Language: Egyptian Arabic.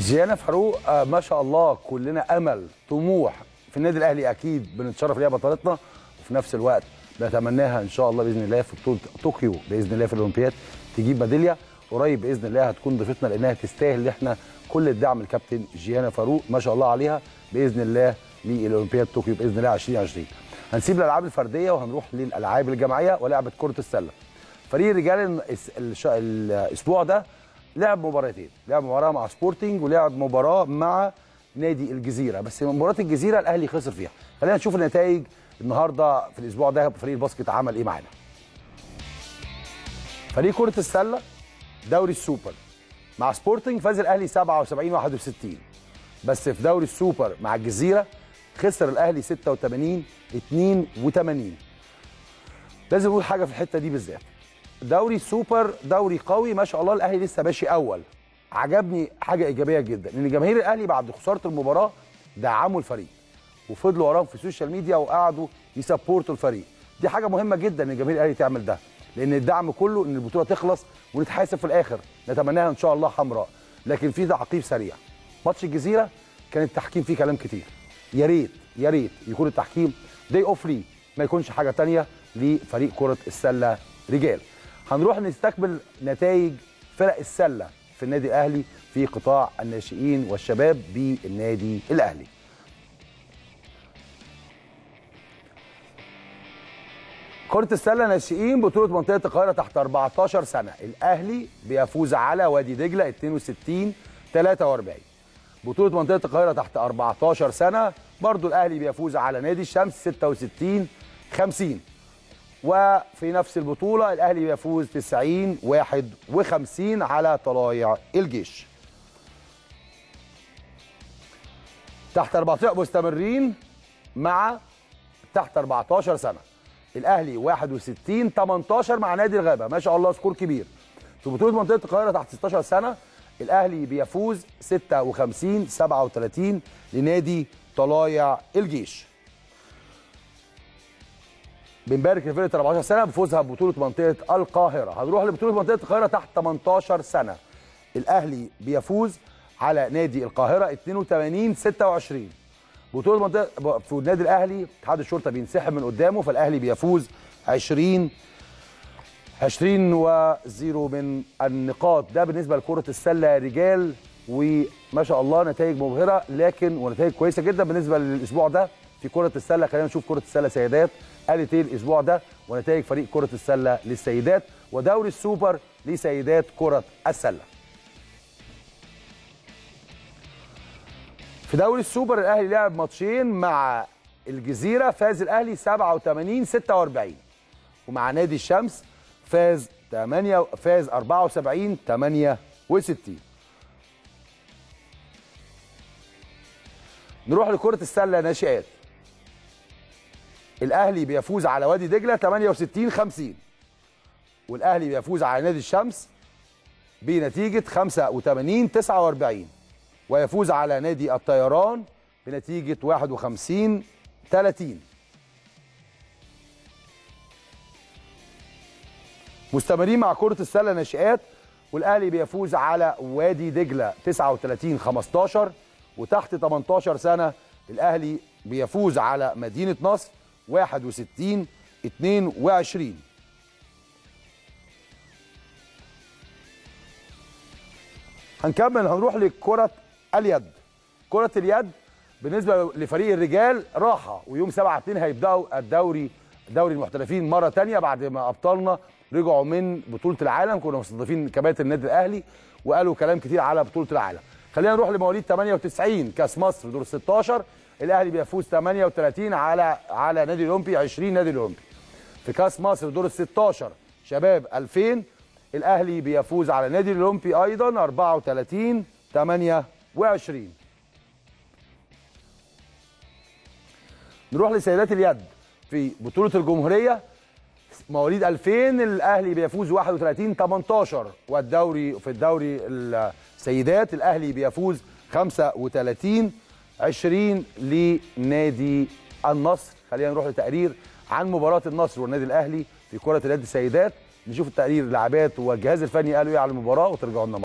جيانا فاروق آه، ما شاء الله كلنا امل طموح في النادي الاهلي اكيد بنتشرف ليها بطلتنا وفي نفس الوقت بنتمناها ان شاء الله باذن الله في بطوله طوكيو باذن الله في الاولمبياد تجيب ميداليه قريب باذن الله هتكون ضيفتنا لانها تستاهل ان احنا كل الدعم الكابتن جيانا فاروق ما شاء الله عليها باذن الله للاولمبياد طوكيو باذن الله 2020 هنسيب الالعاب الفرديه وهنروح للالعاب الجماعيه ولعبه كره السله فريق الرجال الس- الش- الاسبوع ده لعب مباراتين لعب مباراه مع سبورتنج ولعب مباراه مع نادي الجزيره بس مباراه الجزيره الاهلي خسر فيها خلينا نشوف النتائج النهارده في الاسبوع ده فريق الباسكت عمل ايه معانا فريق كره السله دوري السوبر مع سبورتنج فاز الاهلي 77 61 بس في دوري السوبر مع الجزيره خسر الاهلي 86 82 لازم نقول حاجه في الحته دي بالذات دوري السوبر دوري قوي ما شاء الله الاهلي لسه ماشي اول عجبني حاجه ايجابيه جدا ان جماهير الاهلي بعد خساره المباراه دعموا الفريق وفضلوا وراهم في السوشيال ميديا وقعدوا يسبورتوا الفريق دي حاجه مهمه جدا ان جماهير الاهلي تعمل ده لان الدعم كله ان البطوله تخلص ونتحاسب في الاخر نتمناها ان شاء الله حمراء لكن في تعقيب سريع ماتش الجزيره كان التحكيم فيه كلام كتير يا ريت يا ريت يكون التحكيم دي اوف فري ما يكونش حاجه تانية لفريق كره السله رجال هنروح نستكمل نتائج فرق السله في النادي الاهلي في قطاع الناشئين والشباب بالنادي الاهلي كرة السلة ناشئين بطولة منطقة القاهرة تحت 14 سنة، الأهلي بيفوز على وادي دجلة 62 43. بطولة منطقة القاهرة تحت 14 سنة برضو الأهلي بيفوز على نادي الشمس 66 50. وفي نفس البطولة الأهلي بيفوز 90 51 على طلايع الجيش. تحت 14 مستمرين مع تحت 14 سنة. الاهلي 61 18 مع نادي الغابه ما شاء الله سكور كبير في بطوله منطقه القاهره تحت 16 سنه الاهلي بيفوز 56 37 لنادي طلايع الجيش بنبارك لفرقه 14 سنه بفوزها ببطوله منطقه القاهره هنروح لبطوله منطقه القاهره تحت 18 سنه الاهلي بيفوز على نادي القاهره 82 26 بطوله منطقه في النادي الاهلي اتحاد الشرطه بينسحب من قدامه فالاهلي بيفوز 20 20 وزيرو من النقاط ده بالنسبه لكره السله رجال وما شاء الله نتائج مبهره لكن ونتائج كويسه جدا بالنسبه للاسبوع ده في كره السله خلينا نشوف كره السله سيدات قالت ايه الاسبوع ده ونتائج فريق كره السله للسيدات ودوري السوبر لسيدات كره السله في دوري السوبر الاهلي لعب ماتشين مع الجزيره فاز الاهلي 87 46 ومع نادي الشمس فاز 8 فاز 74 68 نروح لكره السله ناشئات الاهلي بيفوز على وادي دجله 68 50 والاهلي بيفوز على نادي الشمس بنتيجه 85 49 ويفوز على نادي الطيران بنتيجة 51 30 مستمرين مع كرة السلة ناشئات والأهلي بيفوز على وادي دجلة 39 15 وتحت 18 سنة الأهلي بيفوز على مدينة نصر 61 22 هنكمل هنروح لكرة اليد كرة اليد بالنسبة لفريق الرجال راحة ويوم 7 2 هيبدأوا الدوري دوري المحترفين مرة تانية بعد ما أبطالنا رجعوا من بطولة العالم كنا مستضيفين كباتن النادي الأهلي وقالوا كلام كتير على بطولة العالم خلينا نروح لمواليد 98 كاس مصر دور 16 الأهلي بيفوز 38 على على نادي الأولمبي 20 نادي الأولمبي في كاس مصر دور ال 16 شباب 2000 الاهلي بيفوز على نادي الاولمبي ايضا 34 28 نروح لسيدات اليد في بطوله الجمهوريه مواليد 2000 الاهلي بيفوز 31 18 والدوري في الدوري السيدات الاهلي بيفوز 35 20 لنادي النصر خلينا نروح لتقرير عن مباراه النصر والنادي الاهلي في كره اليد السيدات نشوف التقرير اللاعبات والجهاز الفني قالوا ايه على المباراه وترجعوا لنا